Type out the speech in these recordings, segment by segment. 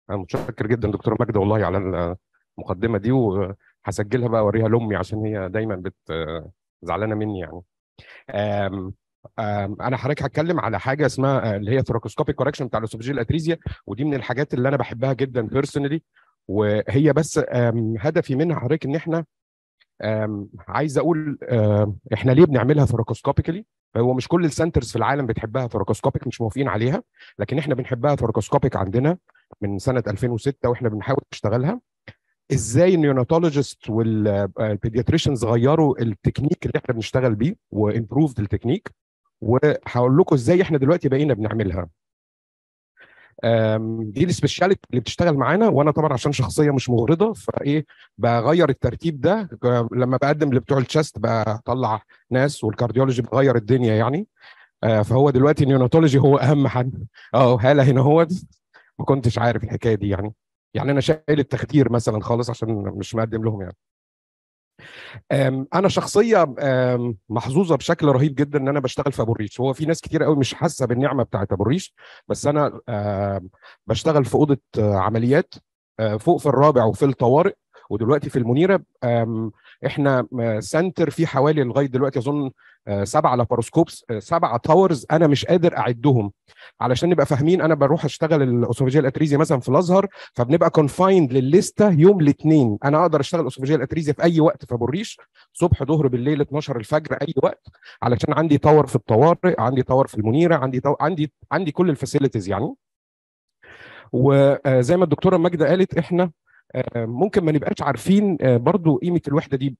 انا متشكر جدا دكتور ماجده والله على المقدمه دي وهسجلها بقى اوريها لامي عشان هي دايما بت زعلانه مني يعني أم أم انا حضرتك هتكلم على حاجه اسمها اللي هي ثراكوسكوبيك كوركشن بتاع الاسوفيجيال اتريزيا ودي من الحاجات اللي انا بحبها جدا بيرسونالي وهي بس هدفي منها حضرتك ان احنا عايز اقول احنا ليه بنعملها ثراكوسكوبيكالي هو مش كل السنترز في العالم بتحبها ثراكوسكوبيك مش موافقين عليها لكن احنا بنحبها ثراكوسكوبيك عندنا من سنه 2006 واحنا بنحاول نشتغلها ازاي النيوناتولوجيست والبيدياتريشنز غيروا التكنيك اللي احنا بنشتغل بيه وامبروفد التكنيك وهقول لكم ازاي احنا دلوقتي بقينا بنعملها دي السبيشاليتي اللي بتشتغل معانا وانا طبعا عشان شخصيه مش مغرضه فايه بغير الترتيب ده لما بقدم لبتوع التشست بطلع ناس والكارديولوجي بغير الدنيا يعني فهو دلوقتي النيوناتولوجي هو اهم حد اه هاله هنا هو ما كنتش عارف الحكايه دي يعني يعني انا شايل التخدير مثلا خالص عشان مش مقدم لهم يعني انا شخصيه محظوظه بشكل رهيب جدا ان انا بشتغل في ابو الريش هو في ناس كتير قوي مش حاسه بالنعمه بتاعت ابو الريش بس انا بشتغل في اوضه عمليات فوق في الرابع وفي الطوارئ ودلوقتي في المنيره احنا سنتر فيه حوالي لغايه دلوقتي اظن سبعه لاباروسكوبس سبعه تاورز انا مش قادر اعدهم علشان نبقى فاهمين انا بروح اشتغل الاسوفيجيال اتريزيا مثلا في الازهر فبنبقى كونفايند للليسته يوم الاثنين انا اقدر اشتغل اسوفيجيال اتريزيا في اي وقت في ابو الريش صبح ظهر بالليل 12 الفجر اي وقت علشان عندي تاور في الطوارئ عندي تاور في المنيره عندي تاور عندي عندي كل الفاسيلتيز يعني وزي ما الدكتوره ماجده قالت احنا ممكن ما نبقاش عارفين برضو قيمه الوحده دي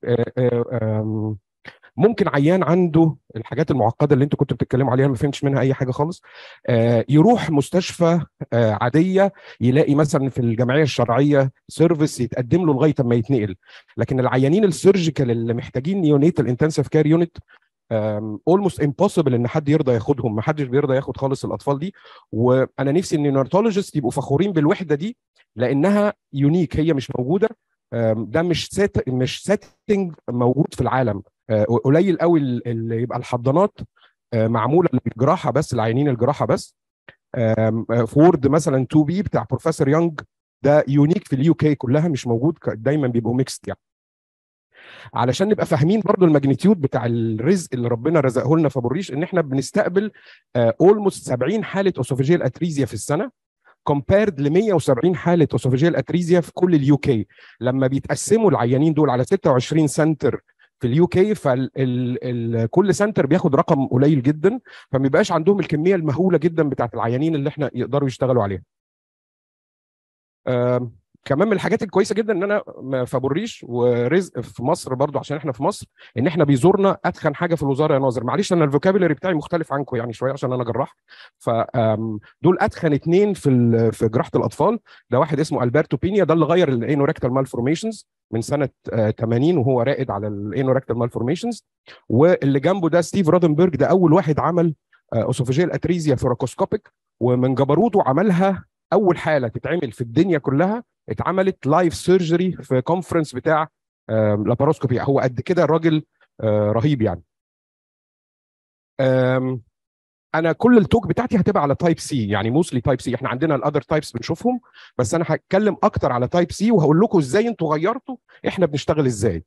ممكن عيان عنده الحاجات المعقده اللي انتوا كنتوا بتتكلموا عليها ما فهمتش منها اي حاجه خالص يروح مستشفى عاديه يلاقي مثلا في الجمعيه الشرعيه سيرفيس يتقدم له لغايه ما يتنقل لكن العيانين السيرجيكال اللي محتاجين نيونيتال انتنسيف كير يونت اولموست امبوسيبل ان حد يرضى ياخدهم ما حدش بيرضى ياخد خالص الاطفال دي وانا نفسي ان النيوناتولوجيست يبقوا فخورين بالوحده دي لانها يونيك هي مش موجوده ده مش سات مش سيتنج موجود في العالم قليل قوي اللي يبقى الحضانات معموله للجراحه بس العيانين الجراحه بس فورد مثلا 2 بي بتاع بروفيسور يونج ده يونيك في اليو كي كلها مش موجود دايما بيبقوا ميكست يعني علشان نبقى فاهمين برضو الماجنتيود بتاع الرزق اللي ربنا رزقه لنا في ابو الريش ان احنا بنستقبل اولموست 70 حاله اسوفيجيال اتريزيا في السنه كومبيرد ل 170 حاله اسوفيجيال اتريزيا في كل اليو كي لما بيتقسموا العيانين دول على 26 سنتر في اليو كي فكل سنتر بياخد رقم قليل جدا فما بيبقاش عندهم الكميه المهوله جدا بتاعت العيانين اللي احنا يقدروا يشتغلوا عليها. آه كمان من الحاجات الكويسه جدا ان انا في ابو الريش ورزق في مصر برضو عشان احنا في مصر ان احنا بيزورنا اتخن حاجه في الوزاره يا ناظر معلش انا الفوكابيلري بتاعي مختلف عنكم يعني شويه عشان انا جراح فدول اتخن اثنين في في جراحه الاطفال ده واحد اسمه البرتو بينيا ده اللي غير الانوركتال مالفورميشنز من سنه 80 وهو رائد على الانوركتال مالفورميشنز واللي جنبه ده ستيف رودنبرج ده اول واحد عمل اسوفيجيال اتريزيا ثوراكوسكوبيك ومن جبروته عملها اول حاله تتعمل في الدنيا كلها اتعملت لايف سيرجري في كونفرنس بتاع لاباروسكوبي هو قد كده الراجل رهيب يعني انا كل التوك بتاعتي هتبقى على تايب سي يعني موسلي تايب سي احنا عندنا الاذر تايبس بنشوفهم بس انا هتكلم اكتر على تايب سي وهقول لكم ازاي انتوا غيرتوا احنا بنشتغل ازاي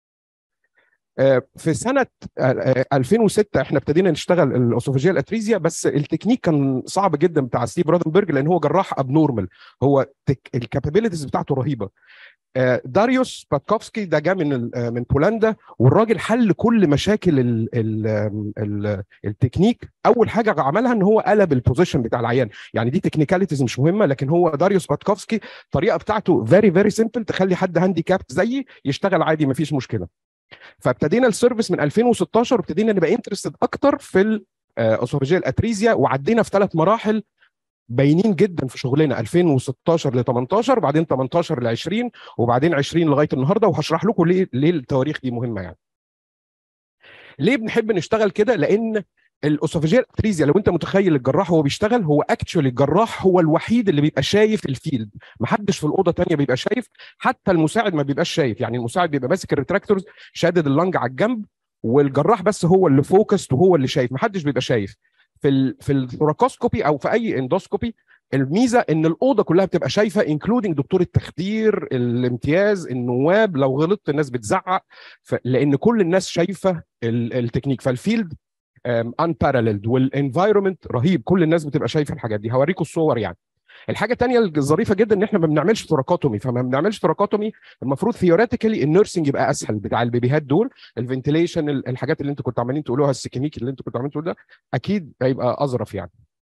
في سنه 2006 احنا ابتدينا نشتغل الاسوفاجيال اتريزيا بس التكنيك كان صعب جدا بتاع ستيف رودنبرج لان هو جراح ابنورمال هو الكابابيلتيز بتاعته رهيبه داريوس باتكوفسكي ده جه من من بولندا والراجل حل كل مشاكل ال ال ال التكنيك اول حاجه عملها ان هو قلب البوزيشن بتاع العيان يعني دي تكنيكاليتيز مش مهمه لكن هو داريوس باتكوفسكي الطريقه بتاعته فيري فيري سيمبل تخلي حد هانديكابت زيي يشتغل عادي مفيش مشكله فابتدينا السيرفيس من 2016 وابتدينا نبقى انترستد اكتر في الاسوفاجيال اتريزيا وعدينا في ثلاث مراحل باينين جدا في شغلنا 2016 ل 18 وبعدين 18 ل 20 وبعدين 20 لغايه النهارده وهشرح لكم ليه ليه التواريخ دي مهمه يعني. ليه بنحب نشتغل كده؟ لان الاسوفاجيال اتريزيا لو انت متخيل الجراح وهو بيشتغل هو اكشولي الجراح هو الوحيد اللي بيبقى شايف الفيلد محدش في الاوضه تانية بيبقى شايف حتى المساعد ما بيبقاش شايف يعني المساعد بيبقى ماسك الريتراكتورز شادد اللنج على الجنب والجراح بس هو اللي فوكست وهو اللي شايف محدش بيبقى شايف في ال في الثوراكوسكوبي او في اي اندوسكوبي الميزه ان الاوضه كلها بتبقى شايفه انكلودنج دكتور التخدير الامتياز النواب لو غلطت الناس بتزعق لان كل الناس شايفه التكنيك فالفيلد ان باراليلد والانفايرمنت رهيب كل الناس بتبقى شايفه الحاجات دي هوريكم الصور يعني الحاجه الثانيه الظريفه جدا ان احنا ما بنعملش ثوراكوتومي فما بنعملش ثوراكوتومي المفروض ثيوريتيكالي النيرسنج يبقى اسهل بتاع البيبيهات دول الفنتيليشن الحاجات اللي انتوا كنتوا عمالين تقولوها السكيميك اللي انتوا كنتوا عمالين تقولوها ده اكيد هيبقى اظرف يعني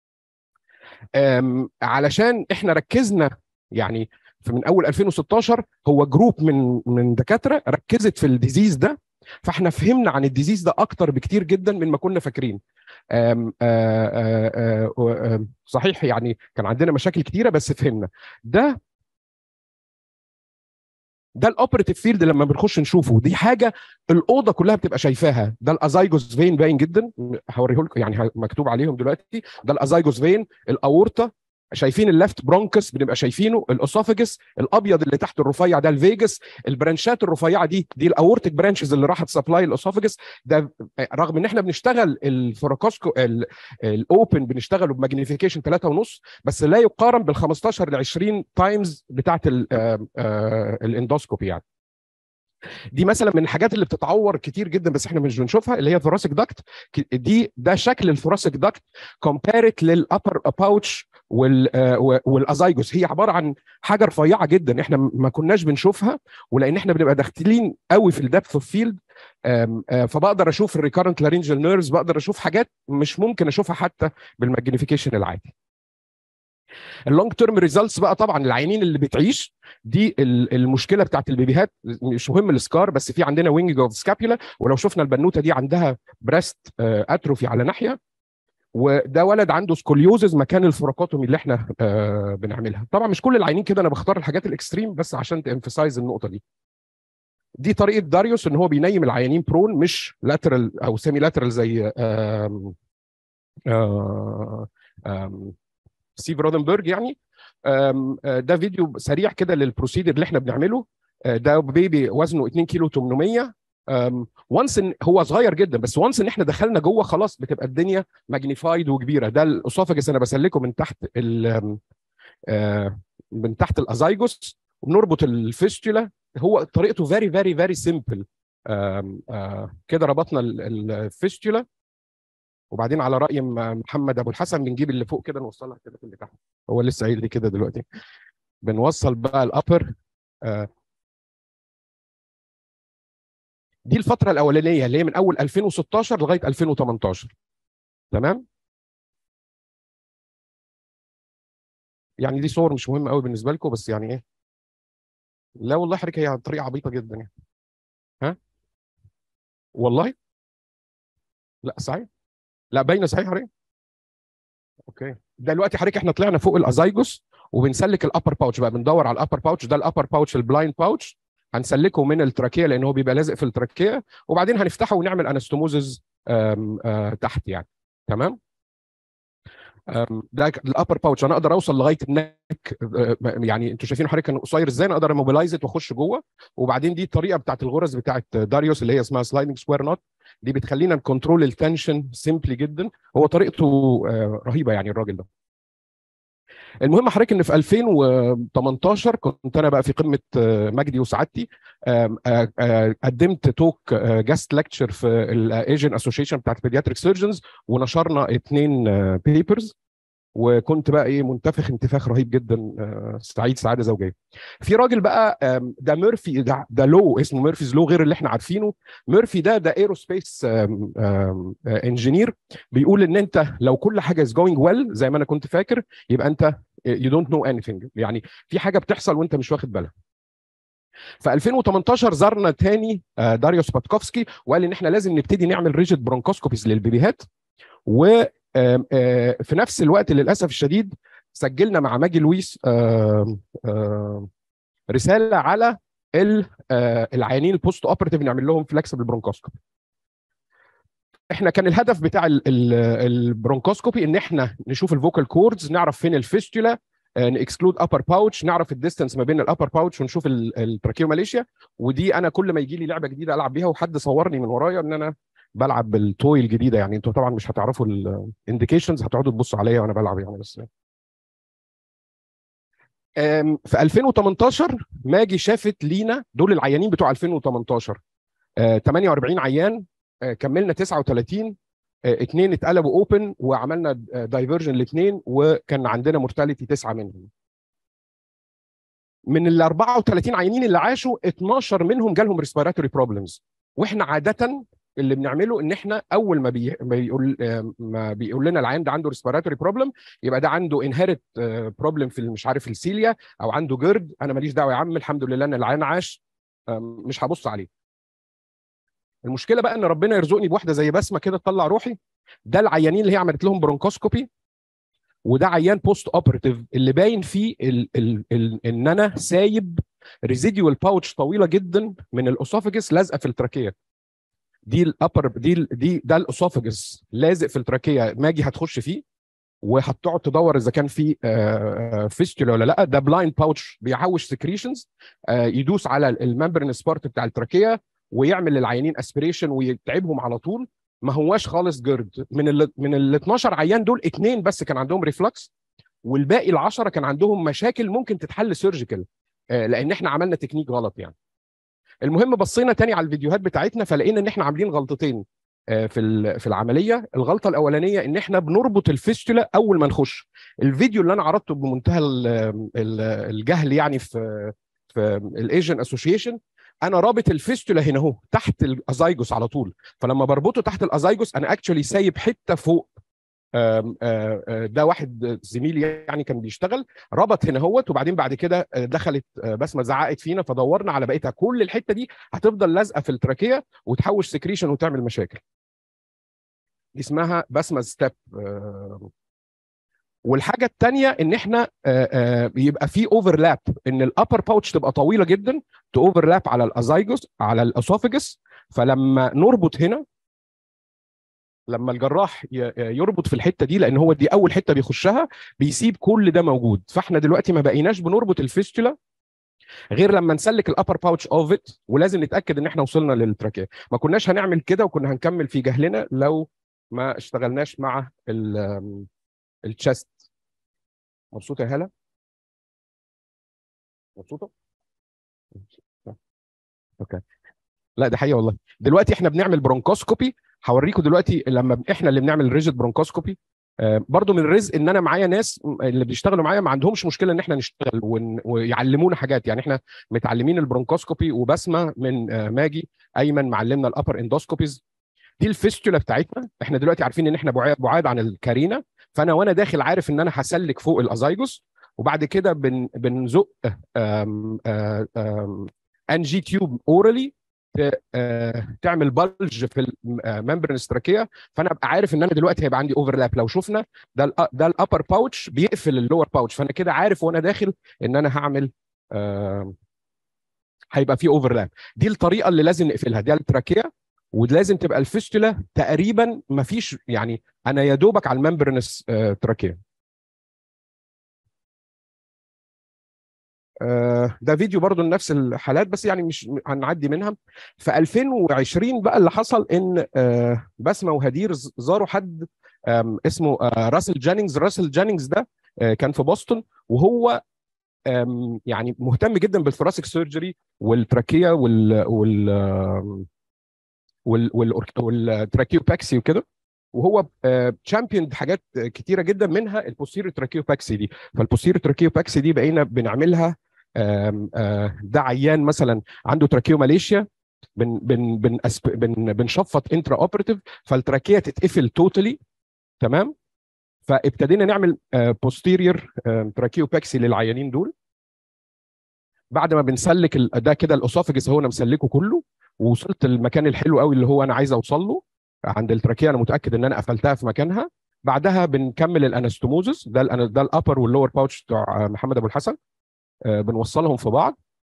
علشان احنا ركزنا يعني في من اول 2016 هو جروب من من دكاتره ركزت في الديزيز ده فاحنا فهمنا عن الديزيز ده اكتر بكتير جدا من ما كنا فاكرين آم آم آم صحيح يعني كان عندنا مشاكل كتيره بس فهمنا ده ده الاوبريتيف فيلد لما بنخش نشوفه دي حاجه الاوضه كلها بتبقى شايفاها ده الازايجوس فين باين جدا هوريه لكم يعني مكتوب عليهم دلوقتي ده الازايجوس فين الاورطه شايفين اللفت برونكس بنبقى شايفينه الاسوفجس الابيض اللي تحت الرفيع ده الفيجس البرانشات الرفيعه دي دي الاورتيك برانشز اللي راحت سبلاي الاسوفجس ده رغم ان احنا بنشتغل الفوراكوسكو الاوبن بنشتغله بماجنيفيكيشن 3.5 بس لا يقارن بال 15 ل 20 تايمز بتاعت الاندوسكوبي يعني دي مثلا من الحاجات اللي بتتعور كتير جدا بس احنا مش بنشوفها اللي هي ثوراسيك داكت دي ده شكل الثوراسيك داكت كومبيرت للابر باوتش والازايجوس هي عباره عن حاجه رفيعه جدا احنا ما كناش بنشوفها ولان احنا بنبقى داخلين قوي في الدبث اوف فيلد فبقدر اشوف الريكارنت لارينجال نيرفز بقدر اشوف حاجات مش ممكن اشوفها حتى بالماجنيفيكيشن العادي اللونج تيرم ريزلتس بقى طبعا العيانين اللي بتعيش دي المشكله بتاعت البيبيهات مش مهم السكار بس في عندنا وينج اوف سكابيولا ولو شفنا البنوته دي عندها بريست اتروفي على ناحيه وده ولد عنده سكوليوزز مكان الفراكوتومي اللي احنا آه بنعملها طبعا مش كل العيانين كده انا بختار الحاجات الاكستريم بس عشان تامفسايز النقطه دي دي طريقه داريوس ان هو بينيم العيانين برون مش لاترال او سيمي لاترال زي آم آم آم ستيف رودنبرج يعني ده فيديو سريع كده للبروسيدر اللي احنا بنعمله ده بيبي وزنه 2 كيلو 800 وانس ان هو صغير جدا بس وانس ان احنا دخلنا جوه خلاص بتبقى الدنيا ماجنيفايد وكبيره ده الاسوفجس انا بسلكه من تحت من تحت الازايجوس وبنربط الفيستولا هو طريقته فيري فيري فيري سيمبل كده ربطنا الفيستولا وبعدين على راي محمد ابو الحسن بنجيب اللي فوق كده نوصلها كده في اللي تحت هو لسه قايل لي كده دلوقتي بنوصل بقى الابر دي الفتره الاولانيه اللي هي من اول 2016 لغايه 2018 تمام يعني دي صور مش مهمه قوي بالنسبه لكم بس يعني ايه لا والله حضرتك هي طريقه عبيطه جدا يعني ها والله لا صحيح لا باينه صحيح حضرتك اوكي دلوقتي حضرتك احنا طلعنا فوق الازايجوس وبنسلك الابر باوتش بقى بندور على الابر باوتش ده الابر باوتش البلايند باوتش هنسلكه من التراكيه لان هو بيبقى لازق في التراكيه وبعدين هنفتحه ونعمل انستوموزز تحت يعني تمام ده الابر باوتش انا اقدر اوصل لغايه النك يعني انتوا شايفين حضرتك كان قصير ازاي انا اقدر اموبلايز واخش جوه وبعدين دي الطريقه بتاعت الغرز بتاعت داريوس اللي هي اسمها سلايدنج سكوير نوت دي بتخلينا نكنترول التنشن سيمبلي جدا هو طريقته رهيبه يعني الراجل ده المهم حضرتك ان في 2018 كنت انا بقى في قمه مجدي وسعادتي قدمت توك جاست ليكتشر في الايجن اسوشيشن بتاعت بيدياتريك سيرجنز ونشرنا اثنين بيبرز وكنت بقى ايه منتفخ انتفاخ رهيب جدا سعيد سعاده زوجيه. في راجل بقى ده ميرفي ده, ده لو اسمه ميرفيز لو غير اللي احنا عارفينه ميرفي ده ده ايروسبيس انجينير بيقول ان انت لو كل حاجه از جوينج ويل زي ما انا كنت فاكر يبقى انت يو دونت نو اني يعني في حاجه بتحصل وانت مش واخد بالك. في 2018 زارنا تاني داريوس باتكوفسكي وقال ان احنا لازم نبتدي نعمل ريجيد برونكوسكوبيز للبيبيهات و في نفس الوقت للاسف الشديد سجلنا مع ماجي لويس رساله على العيانين البوست اوبراتيف نعمل لهم فلكسبل برونكوسكوبي احنا كان الهدف بتاع البرونكوسكوبي ان احنا نشوف الفوكال كوردز نعرف فين الفيستولا نكسكلود ابر باوتش نعرف الديستنس ما بين الابر باوتش ونشوف التراكيوماليشيا ودي انا كل ما يجي لي لعبه جديده العب بيها وحد صورني من ورايا ان انا بلعب بالتوي الجديده يعني انتوا طبعا مش هتعرفوا الانديكيشنز هتقعدوا تبصوا عليا وانا بلعب يعني بس أم، في 2018 ماجي شافت لينا دول العيانين بتوع 2018 آه، 48 عيان آه، كملنا 39 آه، اثنين اتقلبوا اوبن وعملنا دايفرجن لاثنين وكان عندنا مورتاليتي تسعه منهم من ال 34 عيانين اللي عاشوا 12 منهم جالهم ريسبيراتوري بروبلمز واحنا عاده اللي بنعمله ان احنا اول ما, بي... ما بيقول آه، ما بيقول لنا العيان ده عنده ريسبيراتوري بروبلم يبقى ده عنده انهيرت بروبلم في مش عارف السيليا او عنده جرد انا ماليش دعوه يا عم الحمد لله ان العيان عاش آه، مش هبص عليه المشكله بقى ان ربنا يرزقني بواحده زي بسمه كده تطلع روحي ده العيانين اللي هي عملت لهم برونكوسكوبي وده عيان بوست اوبراتيف اللي باين فيه ال ال ال ان انا سايب ريزيديوال باوتش طويله جدا من الاسوفجس لازقه في التراكيه دي الابر دي ال- دي ده الاسوفجس لازق في التراكيه ماجي هتخش فيه وهتقعد تدور اذا كان في فيستولا ولا لا ده بلايند باوتش بيحوش سكريشنز يدوس على الممبرنس بارت بتاع التراكيه ويعمل للعيانين اسبريشن ويتعبهم على طول ما هواش خالص جرد من ال من ال 12 عيان دول اثنين بس كان عندهم ريفلكس والباقي العشرة كان عندهم مشاكل ممكن تتحل سيرجيكال لان احنا عملنا تكنيك غلط يعني المهم بصينا تاني على الفيديوهات بتاعتنا فلقينا ان احنا عاملين غلطتين آه، في ال- في العمليه الغلطه الاولانيه ان احنا بنربط الفيستولا اول ما نخش الفيديو اللي انا عرضته بمنتهى ال- ال- الجهل يعني في في الايجن اسوشيشن انا رابط الفيستولا هنا اهو تحت الازايجوس على طول فلما بربطه تحت الازايجوس انا اكشولي سايب حته فوق آم، آه، آه، ده واحد زميلي يعني كان بيشتغل ربط هنا اهوت وبعدين بعد كده آه، دخلت آه، بسمه زعقت فينا فدورنا على بقيتها كل الحته دي هتفضل لازقه في التراكيه وتحوش سكريشن وتعمل مشاكل دي اسمها بسمه ستيب والحاجه الثانيه ان احنا آه، آه، يبقى في اوفرلاب ان الابر باوتش تبقى طويله جدا توفرلاب على الازايجوس على الاسوفجس فلما نربط هنا لما الجراح ي- يربط في الحته دي لان هو دي اول حته بيخشها بيسيب كل ده موجود فاحنا دلوقتي ما بقيناش بنربط الفيستولا غير لما نسلك الابر باوتش اوف ات ولازم نتاكد ان احنا وصلنا للتراكيه ما كناش هنعمل كده وكنا هنكمل في جهلنا لو ما اشتغلناش مع التشست مبسوطه يا هلا مبسوطه اوكي لا ده حقيقه والله دلوقتي احنا بنعمل برونكوسكوبي هوريكم دلوقتي لما احنا اللي بنعمل ريجيد برونكوسكوبي آه، برضو من الرزق ان انا معايا ناس اللي بيشتغلوا معايا ما عندهمش مشكله ان احنا نشتغل ون... ويعلمونا حاجات يعني احنا متعلمين البرونكوسكوبي وبسمه من آه، ماجي ايمن معلمنا الابر اندوسكوبيز دي الفيستولا بتاعتنا احنا دلوقتي عارفين ان احنا بعاد بعاد عن الكارينا فانا وانا داخل عارف ان انا هسلك فوق الازايجوس وبعد كده بن... بنزق آم، آم، آم، انجي تيوب اورالي ت- آه، تعمل بلج في الممبرين استراكيه فانا ابقى عارف ان انا دلوقتي هيبقى عندي اوفرلاب لو شفنا ده ال ده الابر باوتش بيقفل اللور باوتش فانا كده عارف وانا داخل ان انا هعمل آه، هيبقى في اوفرلاب دي الطريقه اللي لازم نقفلها دي التراكيه ولازم تبقى الفيستولا تقريبا ما فيش يعني انا يا دوبك على الممبرنس تراكيه آه، ده فيديو برضو لنفس الحالات بس يعني مش هنعدي منها في 2020 بقى اللي حصل ان آه، بسمه وهدير ز- زاروا حد آم، اسمه آه، راسل جانينجز راسل جانينجز ده آه، كان في بoston وهو آم، يعني مهتم جدا بالثوراسيك سيرجري والتراكيه وال وال آم، وال والأورك- والتراكيوباكسي وكده وهو تشامبيون حاجات كتيره جدا منها البوستيريو تراكيوباكسي دي فالبوستيريو تراكيوباكسي دي بقينا بنعملها آم، آه، ده عيان مثلا عنده تراكيوماليشيا بن بن بن أسب- بن بنشفط انترا اوبراتيف فالتراكيه تتقفل توتالي تمام فابتدينا نعمل بوستيريور تراكيوباكسي للعيانين دول بعد ما بنسلك ال- ده كده الاسوفجس هو انا مسلكه كله ووصلت المكان الحلو قوي اللي هو انا عايز اوصل له عند التراكيه انا متاكد ان انا قفلتها في مكانها بعدها بنكمل الانستوموزس ده الأنا- ده الابر واللور باوتش بتوع آه، محمد ابو الحسن آه، بنوصلهم في بعض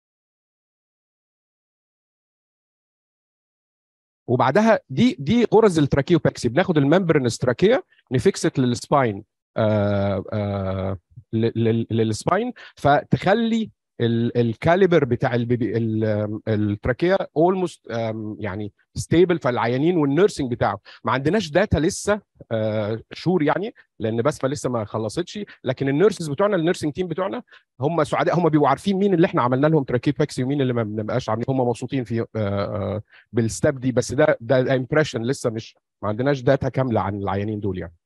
وبعدها دي دي غرز التراكيوباكسي بناخد الممبرنس تراكيه نفكست للسباين آه آه ل- لل- للسباين فتخلي الكاليبر بتاع التراكيه اولموست يعني ستيبل فالعيانين والنيرسنج بتاعه ما عندناش داتا لسه شور يعني لان بسمه لسه ما خلصتش لكن النيرسز بتوعنا النيرسنج تيم بتوعنا هم سعداء هم بيبقوا عارفين مين اللي احنا عملنا لهم تراكيبكس ومين اللي ما بنبقاش عاملين هم مبسوطين في بالستاب دي بس ده ده امبريشن لسه مش ما عندناش داتا كامله عن العيانين دول يعني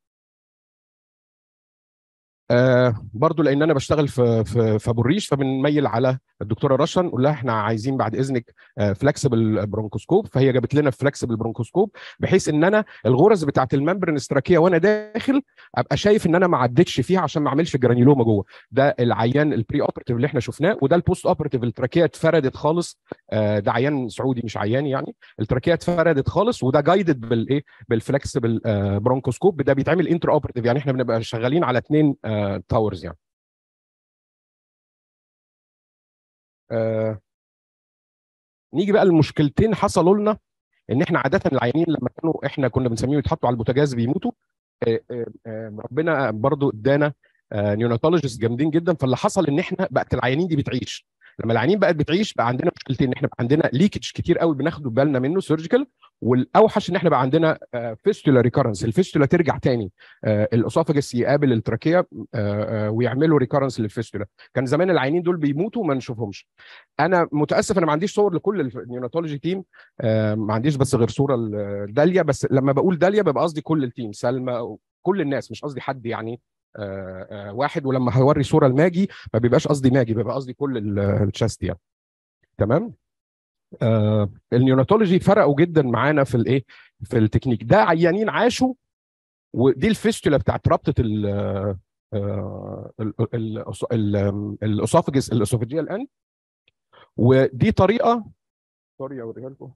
آه برضو لان انا بشتغل في في في ابو الريش فبنميل على الدكتوره رشا نقول لها احنا عايزين بعد اذنك آه فلكسبل برونكوسكوب فهي جابت لنا فلكسبل برونكوسكوب بحيث ان انا الغرز بتاعت الممبرين استراكيه وانا داخل ابقى شايف ان انا ما عدتش فيها عشان ما اعملش جرانيلوما جوه ده العيان البري اوبرتيف اللي احنا شفناه وده البوست اوبرتيف التراكيه اتفردت خالص آه ده عيان سعودي مش عيان يعني التراكيه اتفردت خالص وده جايدد بالايه بالفلكسبل آه برونكوسكوب ده بيتعمل انتر اوبرتيف يعني احنا بنبقى شغالين على اثنين تاورز يعني آه نيجي بقى لمشكلتين حصلوا لنا ان احنا عاده العيانين لما كانوا احنا كنا بنسميهم يتحطوا على البوتاجاز بيموتوا آه آه ربنا برضو ادانا نيوناتولوجيست جامدين جدا فاللي حصل ان احنا بقت العيانين دي بتعيش لما العيانين بقت بتعيش بقى عندنا مشكلتين ان احنا بقى عندنا ليكج كتير قوي بناخد بالنا منه سيرجيكال والاوحش ان احنا بقى عندنا فيستولا ريكارنس الفيستولا ترجع تاني الاسوفاجس يقابل التراكيه ويعملوا ريكارنس للفيستولا كان زمان العيانين دول بيموتوا وما نشوفهمش انا متاسف انا ما عنديش صور لكل النيوناتولوجي تيم ما عنديش بس غير صوره لداليا بس لما بقول داليا ببقى قصدي كل التيم سلمى كل الناس مش قصدي حد يعني آآ آآ واحد ولما هوري صوره لماجي ما بيبقاش قصدي ماجي بيبقى قصدي كل التشست يعني تمام آه النيوناتولوجي فرقوا جدا معانا في الايه في التكنيك ده عيانين عاشوا ودي الفيستولا بتاعت ربطه ال الاسوفجس الاسوفجيال اند ودي طريقه سوري اوريها لكم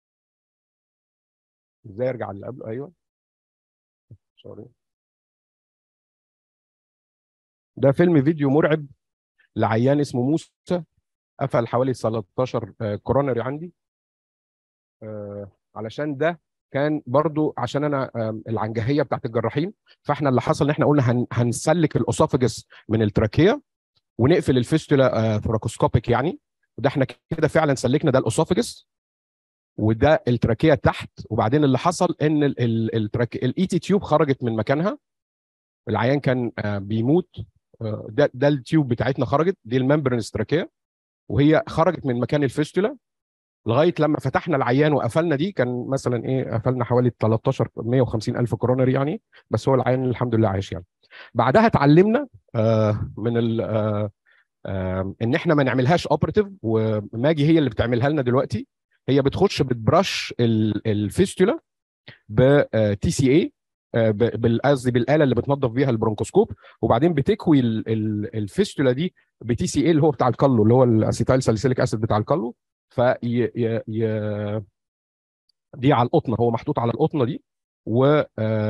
ازاي ارجع اللي قبله ايوه سوري ده فيلم فيديو مرعب لعيان اسمه موسى قفل حوالي 13 كورونري عندي علشان ده كان برضو عشان انا العنجهيه بتاعت الجراحين فاحنا اللي حصل ان احنا قلنا هنسلك الاسوفجس من التراكيه ونقفل الفيستولا ثوراكوسكوبيك يعني وده احنا كده فعلا سلكنا ده الاسوفجس وده التراكيه تحت وبعدين اللي حصل ان الاي تي تيوب خرجت من مكانها العيان كان بيموت ده ده التيوب بتاعتنا خرجت دي الممبرين استراكيه وهي خرجت من مكان الفيستولا لغايه لما فتحنا العيان وقفلنا دي كان مثلا ايه قفلنا حوالي 13 150 الف كورونري يعني بس هو العيان الحمد لله عايش يعني بعدها اتعلمنا آه من ال آه آه ان احنا ما نعملهاش اوبراتيف وماجي هي اللي بتعملها لنا دلوقتي هي بتخش بتبرش الفيستولا بتي سي اي قصدي بالاله اللي بتنظف بيها البرونكوسكوب وبعدين بتكوي الفيستولا دي بتي سي اي اللي هو بتاع الكالو اللي هو الاسيتايل ساليسيليك اسيد بتاع الكالو ف ي... ي... دي على القطنه هو محطوط على القطنه دي و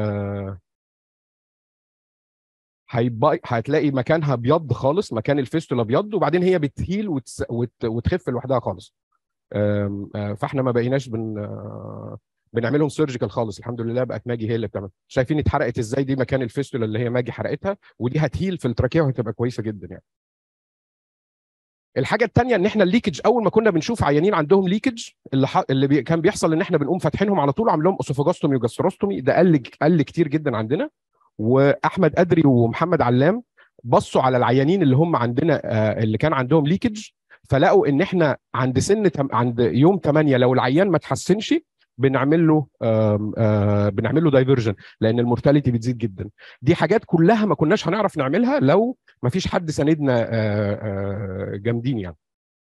هيبقى هتلاقي مكانها ابيض خالص مكان الفيستولا ابيض وبعدين هي بتهيل وتس... وت... وتخف لوحدها خالص فاحنا ما بقيناش بن بنعملهم سيرجيكال خالص الحمد لله بقت ماجي هي اللي بتعمل شايفين اتحرقت ازاي دي مكان الفيستولا اللي هي ماجي حرقتها ودي هتهيل في التراكيه وهتبقى كويسه جدا يعني الحاجه الثانيه ان احنا الليكج اول ما كنا بنشوف عيانين عندهم ليكج اللي ح... اللي بي... كان بيحصل ان احنا بنقوم فاتحينهم على طول وعامل لهم اسوفاجاستومي وجاستروستومي ده قل قل كتير جدا عندنا واحمد ادري ومحمد علام بصوا على العيانين اللي هم عندنا آه اللي كان عندهم ليكج فلقوا ان احنا عند سن تم... عند يوم 8 لو العيان ما تحسنش بنعمل له آه آه بنعمل له دايفرجن لان المورتاليتي بتزيد جدا دي حاجات كلها ما كناش هنعرف نعملها لو ما فيش حد ساندنا آه جامدين يعني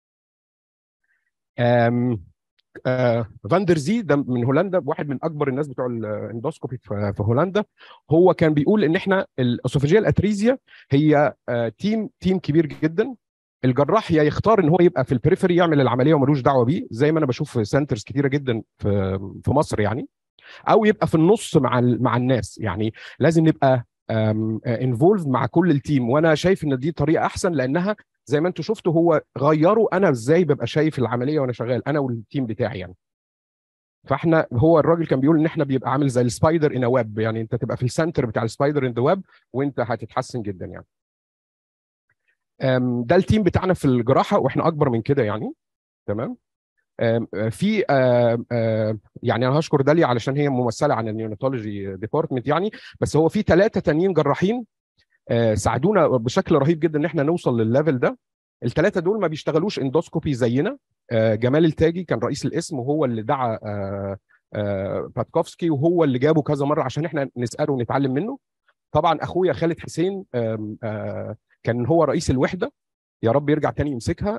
فاندر زي ده من هولندا واحد من اكبر الناس بتوع الاندوسكوبي في هولندا هو كان بيقول ان احنا الاسوفاجيه الاتريزيا هي تيم تيم كبير جدا الجراح يا يختار ان هو يبقى في البريفري يعمل العمليه وملوش دعوه بيه زي ما انا بشوف في سنترز كتيره جدا في في مصر يعني او يبقى في النص مع مع الناس يعني لازم نبقى انفولف مع كل التيم وانا شايف ان دي طريقه احسن لانها زي ما انتم شفتوا هو غيروا انا ازاي ببقى شايف العمليه وانا شغال انا والتيم بتاعي يعني فاحنا هو الراجل كان بيقول ان احنا بيبقى عامل زي السبايدر ان ويب يعني انت تبقى في السنتر بتاع السبايدر ان ذا ويب وانت هتتحسن جدا يعني أم، ده التيم بتاعنا في الجراحه واحنا اكبر من كده يعني تمام أم، في أم، أم، يعني انا هشكر داليا علشان هي ممثله عن النيوناتولوجي ديبارتمنت يعني بس هو في ثلاثه تانيين جراحين آه، ساعدونا بشكل رهيب جدا ان احنا نوصل للليفل ده الثلاثه دول ما بيشتغلوش اندوسكوبي زينا آه، جمال التاجي كان رئيس القسم وهو اللي دعا آه، آه، باتكوفسكي وهو اللي جابه كذا مره عشان احنا نساله ونتعلم منه طبعا اخويا خالد حسين آم، آه، كان هو رئيس الوحده يا رب يرجع تاني يمسكها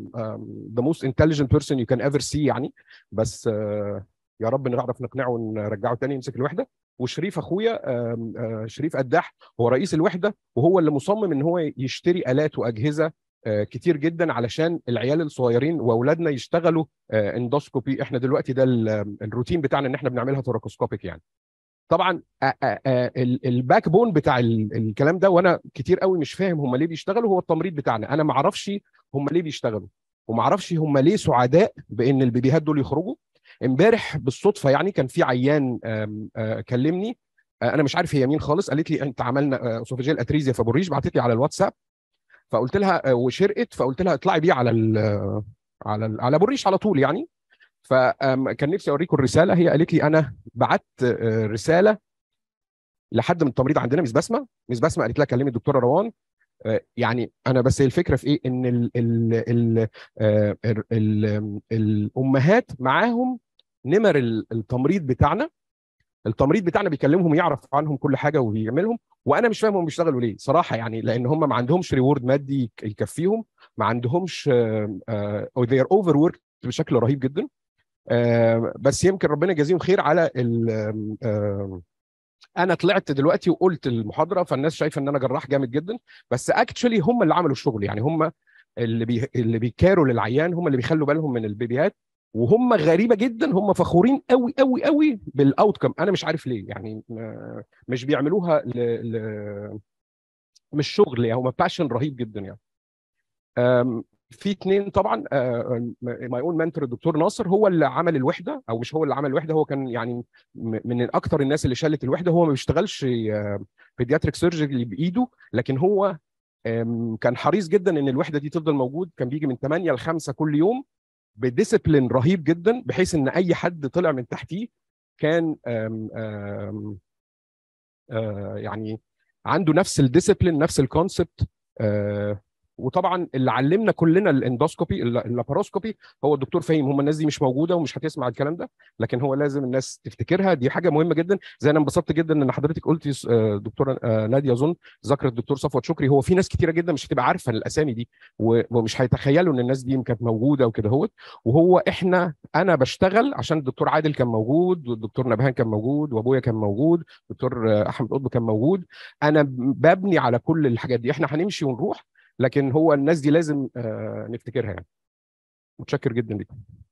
ذا موست انتليجنت بيرسون يو كان ايفر سي يعني بس آه، يا رب نعرف نقنعه ونرجعه تاني يمسك الوحده وشريف اخويا آم، آه، شريف قداح هو رئيس الوحده وهو اللي مصمم ان هو يشتري الات واجهزه آه، كتير جدا علشان العيال الصغيرين واولادنا يشتغلوا آه، اندوسكوبي احنا دلوقتي ده ال- الروتين بتاعنا ان احنا بنعملها توراكوسكوبيك يعني طبعا آه، آه، آه، ال- الباك بون بتاع ال- الكلام ده وانا كتير قوي مش فاهم هم ليه بيشتغلوا هو التمريض بتاعنا انا ما اعرفش هم ليه بيشتغلوا وما اعرفش هم ليه سعداء بان البيبيهات دول يخرجوا امبارح بالصدفه يعني كان في عيان آم، آه، كلمني آه، انا مش عارف هي مين خالص قالت لي انت عملنا اسوفيجيال اتريزيا في بوريش بعتت لي على الواتساب فقلت لها آه، وشرقت فقلت لها اطلعي بيه على ال على ال على بوريش على طول يعني فكان نفسي اوريكم الرساله هي قالت لي انا بعت آه، رساله لحد من التمريض عندنا مس بسمه مس بسمه قالت لها كلمي الدكتوره روان آه، يعني انا بس هي الفكره في ايه ان ال ال ال آه، ال ال الامهات معاهم نمر ال- التمريض بتاعنا التمريض بتاعنا بيكلمهم يعرف عنهم كل حاجه ويعملهم وانا مش فاهم هم بيشتغلوا ليه صراحه يعني لان هم ما عندهمش ريورد مادي يك- يكفيهم ما عندهمش او they are overworked بشكل رهيب جدا آه، بس يمكن ربنا يجازيهم خير على ال آم، آم، انا طلعت دلوقتي وقلت المحاضره فالناس شايفه ان انا جراح جامد جدا بس اكشولي هم اللي عملوا الشغل يعني هم اللي بي اللي بيكاروا للعيان هم اللي بيخلوا بالهم من البيبيات وهم غريبه جدا هم فخورين قوي قوي قوي بالاوتكم انا مش عارف ليه يعني ما- مش بيعملوها ل... ل... مش شغل يعني هم باشن رهيب جدا يعني أم، في اثنين طبعا ماي اون منتور الدكتور ناصر هو اللي عمل الوحده او مش هو اللي عمل الوحده هو كان يعني م- من اكتر الناس اللي شالت الوحده هو ما بيشتغلش بيدياتريك سيرجري بايده لكن هو أم، كان حريص جدا ان الوحده دي تفضل موجود كان بيجي من 8 ل 5 كل يوم بديسيبلين رهيب جدا بحيث ان اي حد طلع من تحتيه كان أم، أم، آه، يعني عنده نفس الديسيبلين نفس الكونسبت وطبعا اللي علمنا كلنا الاندوسكوبي الل- اللاباروسكوبي هو الدكتور فهيم هم الناس دي مش موجوده ومش هتسمع الكلام ده لكن هو لازم الناس تفتكرها دي حاجه مهمه جدا زي انا انبسطت جدا ان حضرتك قلتي آه، دكتوره آه، ناديه اظن ذكرت الدكتور صفوت شكري هو في ناس كتيره جدا مش هتبقى عارفه الاسامي دي و- ومش هيتخيلوا ان الناس دي كانت موجوده وكده هوت وهو احنا انا بشتغل عشان الدكتور عادل كان موجود والدكتور نبهان كان موجود وابويا كان موجود الدكتور آه، احمد قطب كان موجود انا ببني على كل الحاجات دي احنا هنمشي ونروح لكن هو الناس دي لازم آه، نفتكرها يعني متشكر جدا ليكم